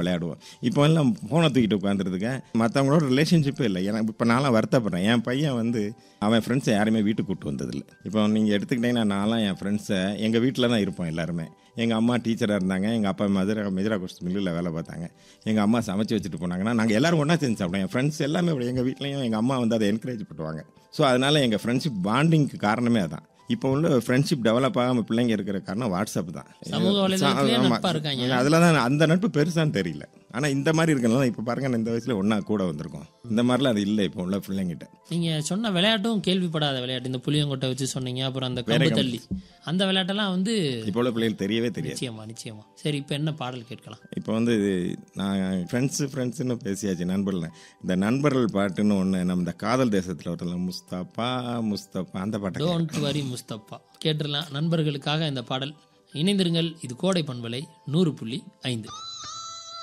விளையாடுவோம் இப்போ எல்லாம் ஃபோனை தூக்கிட்டு உட்காந்துருதுங்க மற்றவங்களோட ரிலேஷன்ஷிப்பே இல்லை எனக்கு இப்போ நான்லாம் வருத்தப்படுறேன் என் பையன் வந்து அவன் ஃப்ரெண்ட்ஸை யாருமே வீட்டுக்கு கூட்டு வந்ததில்லை இப்போ நீங்கள் எடுத்துக்கிட்டிங்கன்னா நான்லாம் என் ஃப்ரெண்ட்ஸை எங்கள் வீட்டில் தான் இருப்போம் எல்லாருமே எங்கள் அம்மா டீச்சராக இருந்தாங்க எங்கள் அப்பா மதுரை மெஜரா கோஸ்ட் மில்லில் வேலை பார்த்தாங்க எங்கள் அம்மா சமைச்சு வச்சுட்டு போனாங்கன்னா நாங்கள் எல்லாரும் ஒன்றா செஞ்சு சாப்பிடுவோம் என் ஃப்ரெண்ட்ஸ் எல்லாமே அப்படி எங்கள் வீட்லேயும் எங்கள் அம்மா வந்து அதை என்கரேஜ் பண்ணுவாங்க ஸோ அதனால் எங்கள் ஃப்ரெண்ட்ஷிப் பாண்டிங்க்கு காரணமே அதான் இப்போ உள்ள ஃப்ரெண்ட்ஷிப் டெவலப் ஆகாமல் பிள்ளைங்க இருக்கிற காரணம் வாட்ஸ்அப் தான் சமூக வலைதளத்திலே ஆமா. நட்பா இருக்காங்க. அதில் தான் அந்த நட்பு பெருசான்னு தெரியல ஆனால் இந்த மாதிரி இருக்கனால இப்போ பாருங்க நான் இந்த வயசில் ஒன்றா கூட வந்திருக்கோம் இந்த மாதிரிலாம் அது இல்லை இப்போ உள்ள பிள்ளைங்கிட்ட நீங்க சொன்ன விளையாட்டும் கேள்விப்படாத விளையாட்டு இந்த புளியங்கொட்டை வச்சு சொன்னீங்க அப்புறம் அந்த கம்பு தள்ளி அந்த விளையாட்டெல்லாம் வந்து இப்போ உள்ள பிள்ளைகளுக்கு தெரியவே தெரியாது நிச்சயமா நிச்சயமா சரி இப்போ என்ன பாடல் கேட்கலாம் இப்போ வந்து நான் ஃப்ரெண்ட்ஸு ஃப்ரெண்ட்ஸுன்னு பேசியாச்சு நண்பர்கள் இந்த நண்பர்கள் பாட்டுன்னு ஒன்று நம்ம இந்த காதல் தேசத்தில் வரல முஸ்தபா முஸ்தபா அந்த பாட்டை டோன்ட் வரி முஸ்தப்பா கேட்டுடலாம் நண்பர்களுக்காக இந்த பாடல் இணைந்திருங்கள் இது கோடை பண்பலை நூறு புள்ளி ஐந்து